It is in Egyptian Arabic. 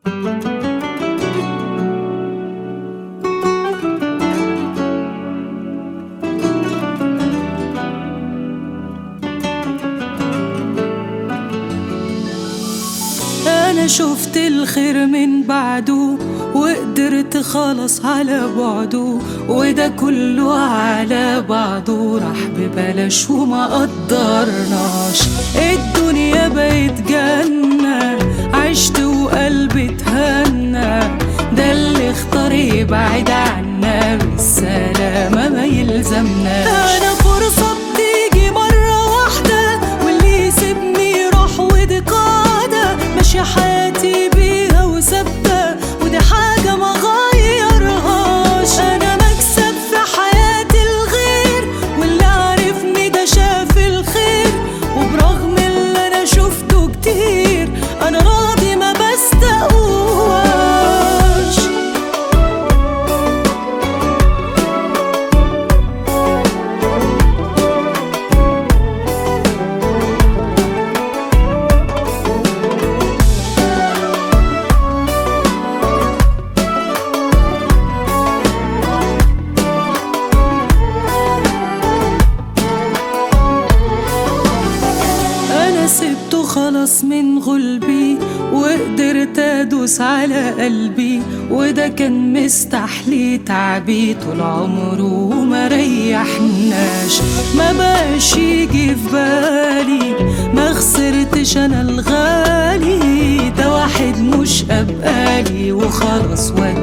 انا شفت الخير من بعده وقدرت خلاص على بعده وده كله على بعضه راح ببلاش وما قدرناش الدنيا بقت جنة عشت وقلبي اتهنى ده اللي اختار يبعد عنا بالسلامة ما يلزمناش انا فرصة بتيجي مرة واحدة واللي يسيبني يروح ودي قاعدة ماشية حياتي بيها وثابتة ودي حاجة ما غيرهاش أنا مكسب في حياة الغير واللي عارفني ده شاف الخير وبرغم اللي أنا شفته كتير أنا راضي ما بستقواش انا سبته خلاص من غلبي وقدرت ادوس على قلبي وده كان مستحلي تعبي طول عمره وما ريحناش ما بقاش يجي في بالي ما خسرتش انا الغالي ده واحد مش ابقالي وخلاص